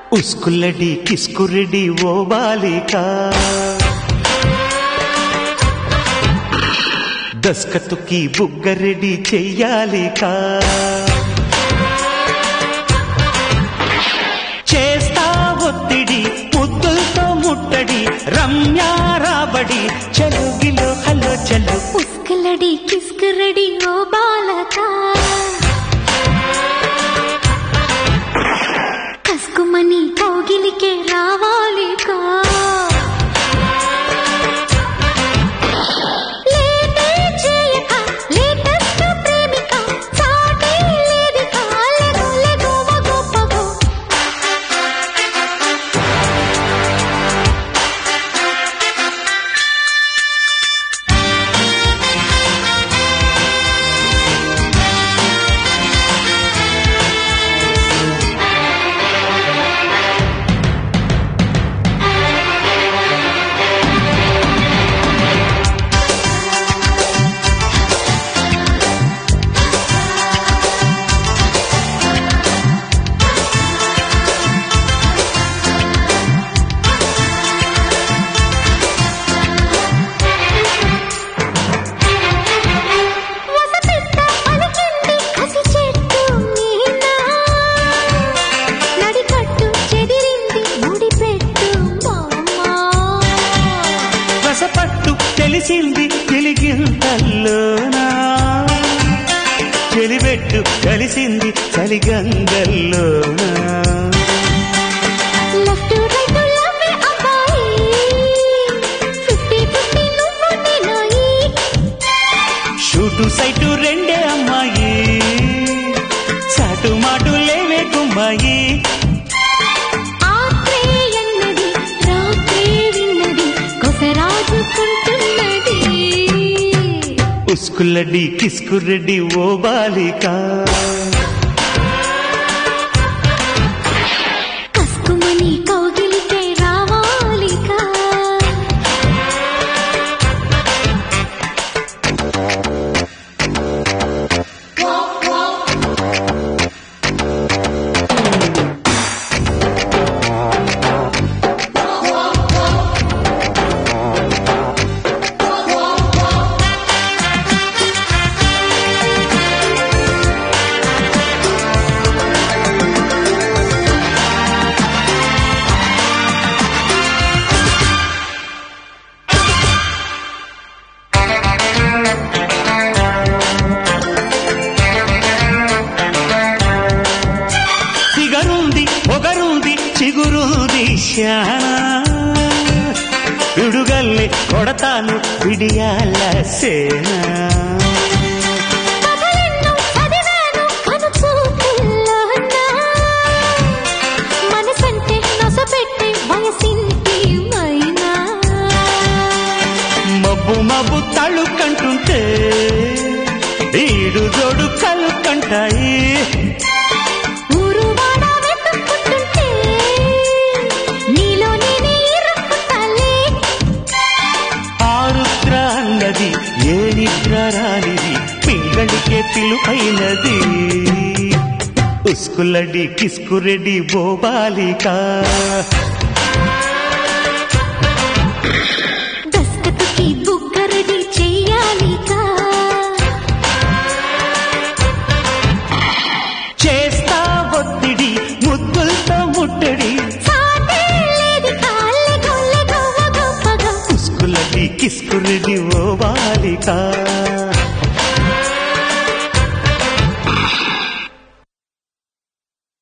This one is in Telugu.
ఉస్కుల్లడి కిస్కురెడి ఓ బాలిక దస్కతుకి బుగ్గరెడి చెయ్యాలిక చేస్తా ఒత్తిడి ముద్దులతో ముట్టడి రమ్యా రాబడి చలుగిలో హలో చలు ఉస్కలడి కిస్కరడి ఓ బాలక కస్కుమని కౌగిలికే రావాలికా లేటే చేయక లేటెస్ట్ ప్రేమిక సాటే లేదిక లెగు లెగు మగో పగో వసపెట్ట పలికింది కసి చెట్టు మీన నడికట్టు చెదిరింది ముడిపెట్టు మామా రసపట్టు తెలిసింది తెలిగింతల్లోనా చెలిబెట్టు కలిసింది చలిగంగల్లోనా లెఫ్ట్ రైట్ లవ్వే అబ్బాయి ఫిఫ్టీ ఫిఫ్టీ నువ్వు నేనాయి షూటు సైటు రెండే అమ్మాయి చాటు మాటు లేవే కుమ్మాయి ఆత్రే ఎన్నది రాత్రే విన్నది కొసరాజుకుంటున్నది ఉస్కుల్లడి కిస్కురెడ్డి ఓ బాలిక కస్కుమని కౌగిలికే రావాలికా సిగరుంది పొగరుంది చిగురుంది శానా విడుగల్లి కొడతాను విడియాల సేనా కథలెన్నో చదివాను కనుచూపుల్లోనా. మనసంటే నొసపెట్టే వయసింటి మైనా. మబ్బు మబ్బు తళుకంటుంటే ఈడు జోడు కలుకంటాయి ఊరువాడ వెతుక్కుంటుంటే నీలో నేనే ఇరుక్కుంటాలే. ఆరుద్ర అన్నది ఏ నిద్ర రానిది పింగళికే పిలుపైనది ఉస్కులడి కిస్కురెడ్డి బోబాలిక